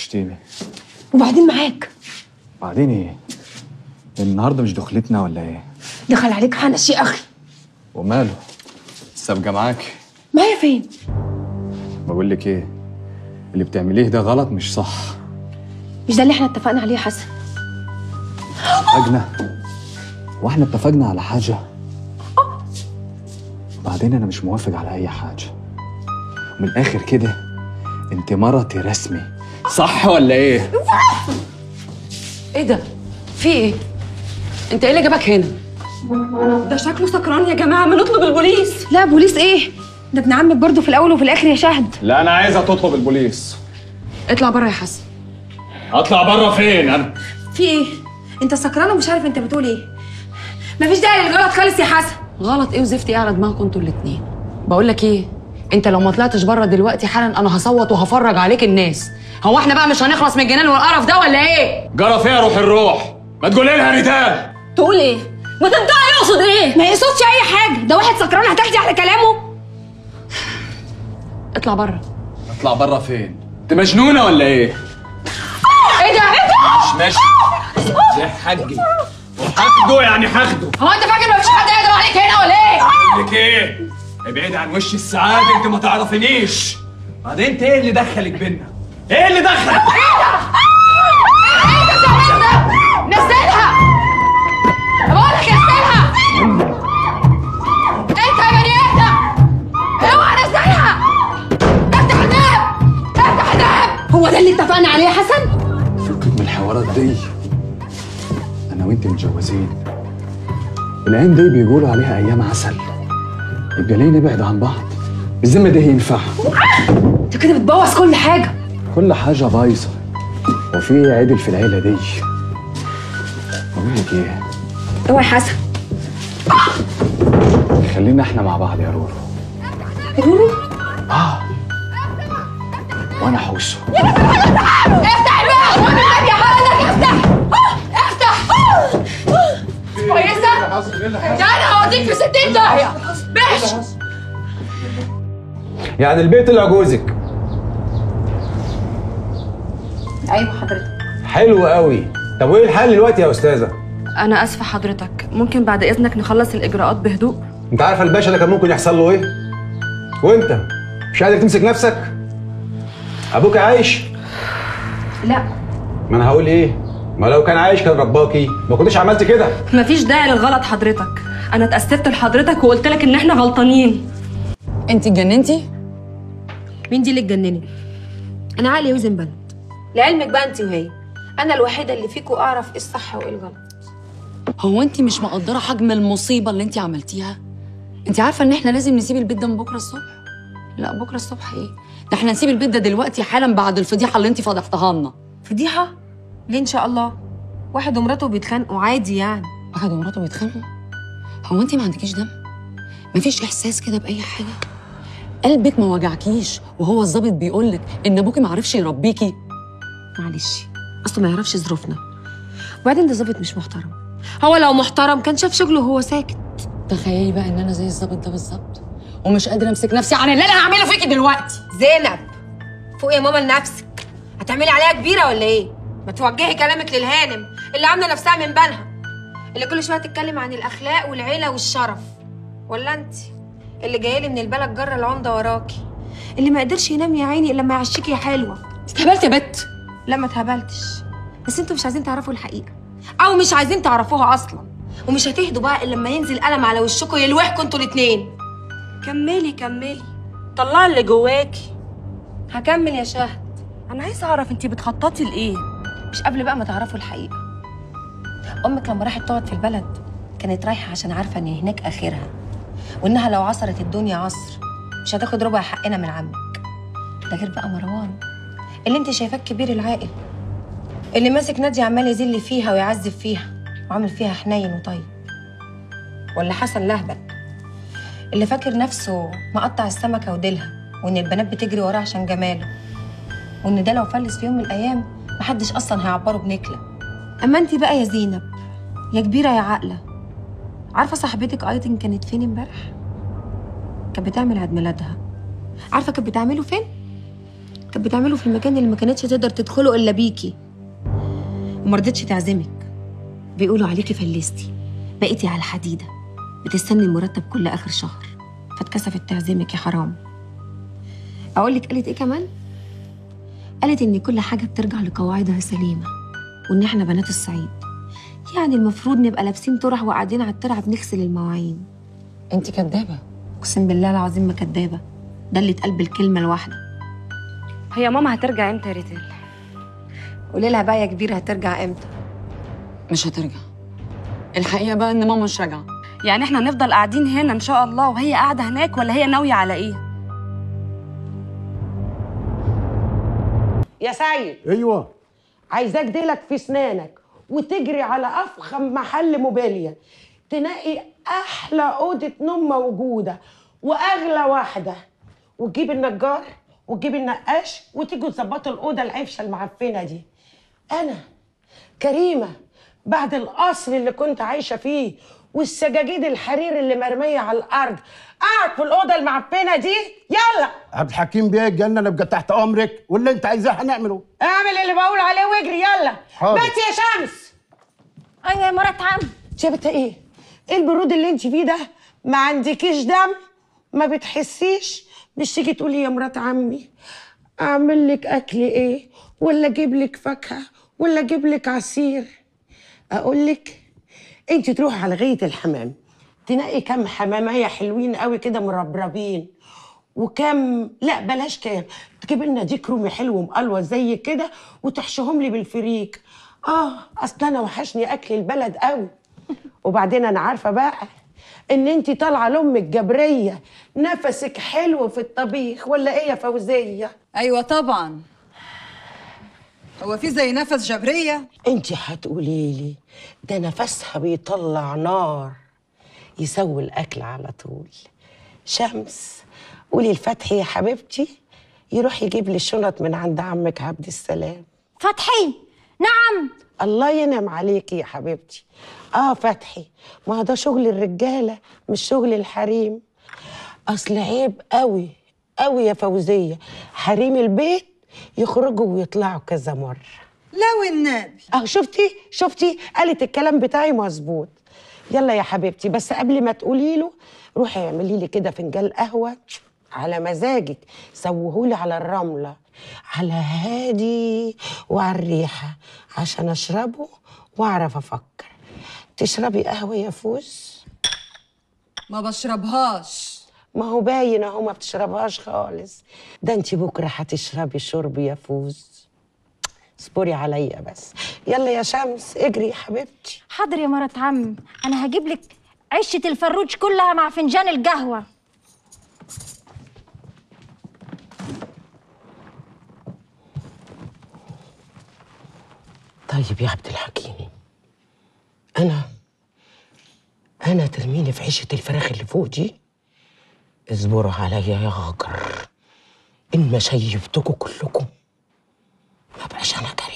وحشتيني وبعدين معاك بعدين ايه النهارده مش دخلتنا ولا ايه دخل عليك حنش يا اخي وماله السابقه معاك معايا فين بقول لك ايه اللي بتعمليه ده غلط مش صح مش ده اللي احنا اتفقنا عليه يا حسن اتفقنا واحنا اتفقنا على حاجه بعدين انا مش موافق على اي حاجه من الاخر كده انت مرتي رسمي صح ولا ايه ايه ده؟ في ايه؟ انت ايه اللي جابك هنا؟ ده شكله سكران يا جماعه ما نطلب البوليس لا بوليس ايه ده ابن عمك برضه في الاول وفي الاخر يا شهد لا انا عايزه تطلب البوليس اطلع بره يا حسن اطلع بره فين انا في ايه انت سكران ومش عارف انت بتقول ايه مفيش داعي للغلط خالص يا حسن غلط ايه وزفت ايه على دماغكم انتوا الاتنين بقول لك ايه انت لو ما طلعتش بره دلوقتي حالا انا هصوت وهفرج عليك الناس هو احنا بقى مش هنخلص من الجنان والقرف ده ولا ايه جرى فيها روح الروح ما تقولي لها ريتال تقول ايه ما تنطقي يقصد ايه ما يقصدش اي حاجه ده واحد سكران هتاخدي على كلامه اطلع بره اطلع بره فين انت مجنونه ولا ايه ايه ده ايه ده مش ماشي ده حقي وحقه يعني هاخده هو انت فاكر مفيش حد يقدر عليك هنا ولا ايه اقول لك ايه ابعد عن وش السعاده انت ما تعرفنيش بعدين انت ايه اللي دخلك بينا ايه اللي دخلك نزلها بقول لك نزلها انت يا بني ادم اوعى نزلها افتح الباب افتح الباب هو ده اللي اتفقنا عليه يا حسن فكك من الحوارات دي انا وانت متجوزين الايام دي بيقولوا عليها ايام عسل يبقى ليه نبعد عن بعض بالذمه ده ينفع انت كده بتبوظ كل حاجه كل حاجه بايظه وفي إيه عدل في العيله دي بقول لك ايه اوعى يا حسن خلينا احنا مع بعض يا رورو رورو اه وانا حوسه افتح الباب وانا النبي حضرتك افتح افتح كويسه ده انا هوديك في 60 داهيه ماشي يعني البيت طلع جوزك ايوه حضرتك حلو قوي طب وايه الحل دلوقتي يا استاذه أنا آسفة حضرتك ممكن بعد إذنك نخلص الإجراءات بهدوء؟ انت عارفه الباشا ده كان ممكن يحصل له ايه وانت مش قادر تمسك نفسك ابوك عايش لا ما انا هقول ايه ما لو كان عايش كان رباكي ما كنتش عملت كده مفيش داعي للغلط حضرتك أنا اتأسفت لحضرتك وقلت لك إن إحنا غلطانين انت اتجننتي مين دي اللي اتجننت انا عقلي يوزن بلد لعلمك بقى انت وهي انا الوحيده اللي فيكوا اعرف ايه الصح وايه الغلط هو انت مش مقدره حجم المصيبه اللي انت عملتيها انت عارفه ان احنا لازم نسيب البيت ده من بكره الصبح لا بكره الصبح ايه ده احنا نسيب البيت ده دلوقتي حالا بعد الفضيحه اللي انت فضحتها لنا فضيحه ليه ان شاء الله واحد ومراته بيتخانقوا عادي يعني واحد ومراته بيتخانقوا هو انت ما عندكيش دم مفيش احساس كده باي حاجه قلبك ما وجعكيش وهو الظابط بيقول لك ان ابوكي ما عرفش يربيكي معلش اصله ما يعرفش ظروفنا وبعدين ده ظابط مش محترم هو لو محترم كان شاف شغله وهو ساكت تخيلي بقى ان انا زي الظابط ده بالظبط ومش قادره امسك نفسي عن اللي انا هعمله فيكي دلوقتي زينب فوق يا ماما لنفسك هتعملي عليها كبيره ولا ايه ما توجهي كلامك للهانم اللي عامله نفسها من بالها اللي كل شويه تتكلم عن الاخلاق والعيله والشرف ولا انت اللي جايلي من البلد جره العمده وراكي اللي ما قدرش ينام يا عيني الا لما يعشيكي يا حلوه استهبلت يا بت لا ما اتهبلتش بس انتوا مش عايزين تعرفوا الحقيقه او مش عايزين تعرفوها اصلا ومش هتهدوا بقى الا لما ينزل قلم على وشكوا يلوحكوا انتوا الاتنين كملي كملي طلعي اللي جواكي هكمل يا شهد أنا عايزة أعرف أنتي بتخططي لإيه؟ مش قبل بقى ما تعرفوا الحقيقه امك لما راحت تقعد في البلد كانت رايحه عشان عارفه ان هناك اخرها وانها لو عصرت الدنيا عصر مش هتاخد ربع حقنا من عمك ده غير بقى مروان اللي انت شايفاه الكبير العاقل اللي ماسك نادي عمال يذل فيها ويعذب فيها وعامل فيها حنين وطيب ولا حسن لهبل اللي فاكر نفسه مقطع السمكه وديلها وان البنات بتجري وراه عشان جماله وان ده لو فلس في يوم من الايام محدش اصلا هيعبره بنكله اما انت بقى يا زينب يا كبيره يا عاقله عارفه صاحبتك ايتن كانت فين امبارح كانت بتعمل عيد ميلادها عارفه كانت بتعمله فين كانت بتعمله في المكان اللي ما كانتش تقدر تدخله الا بيكي وما رضتش تعزمك بيقولوا عليكي فلستي بقيتي على الحديده بتستني المرتب كل اخر شهر فاتكسفت تعزمك يا حرام اقول لك قالت ايه كمان قالت ان كل حاجه بترجع لقواعدها سليمه وان احنا بنات الصعيد يعني المفروض نبقى لابسين طرح وقاعدين على الترعه بنغسل المواعين انت كدابه اقسم بالله العظيم ما كدابه ده اللي اتقال بالكلمه الواحده هي ماما هترجع امتى يا ريتال قولي لها بقى يا كبير هترجع امتى مش هترجع الحقيقه بقى ان ماما مش راجعه يعني احنا هنفضل قاعدين هنا ان شاء الله وهي قاعده هناك ولا هي ناويه على ايه يا سيد ايوه عايزاك ديلك في اسنانك وتجري على افخم محل موبيليا تنقي احلى اوضه نوم موجوده واغلى واحده وتجيب النجار وتجيب النقاش وتيجوا تظبطوا الاوضه العفشه المعفنه دي انا كريمه بعد القصر اللي كنت عايشه فيه والسجاجيد الحرير اللي مرميه على الارض قاعد في الاوضه المعفنه دي يلا عبد الحكيم بيه الجنه نبقى تحت امرك واللي انت عايزاه هنعمله اعمل اللي بقول عليه واجري يلا حاضر. بات يا شمس ايوه يا مرات عم شافت ايه ايه البرود اللي انت فيه ده ما عندكيش دم ما بتحسيش مش تيجي تقولي يا مرات عمي اعمل لك اكل ايه ولا اجيب لك فاكهه ولا اجيب لك عصير اقول لك انت تروحي على غايه الحمام تنقي كام حماميه حلوين قوي كده مربربين وكم لا بلاش كام تجيب لنا ديك رومي حلو مقلوة زي كده وتحشيهم لي بالفريك اه اصل انا وحشني اكل البلد قوي وبعدين انا عارفه بقى ان انت طالعه لامك جبريه نفسك حلو في الطبيخ ولا ايه يا فوزيه ايوه طبعا هو في زي نفس جبريه انت هتقولي لي ده نفسها بيطلع نار يسوي الاكل على طول شمس قولي لفتحي يا حبيبتي يروح يجيب لي الشنط من عند عمك عبد السلام فتحي نعم الله ينعم عليكي يا حبيبتي اه فتحي ما هو ده شغل الرجاله مش شغل الحريم اصل عيب قوي قوي يا فوزيه حريم البيت يخرجوا ويطلعوا كذا مره لا والنبي اه شفتي شفتي قالت الكلام بتاعي مظبوط يلا يا حبيبتي بس قبل ما تقولي له روحي اعملي لي كده فنجان قهوه على مزاجك سوهولي على الرمله على هادي وعلى الريحه عشان اشربه واعرف افكر تشربي قهوه يا فوز ما بشربهاش ما هو باين اهو ما بتشربهاش خالص ده انت بكره هتشربي شرب يا فوز اصبري عليا بس يلا يا شمس اجري يا حبيبتي حاضر يا مرات عم انا هجيب لك عشه الفروج كلها مع فنجان القهوه طيب يا عبد الحكيم انا انا ترميني في عشه الفراخ اللي فوق دي اصبروا عليا يا غجر ان ما شيبتكم كلكم ما بقاش انا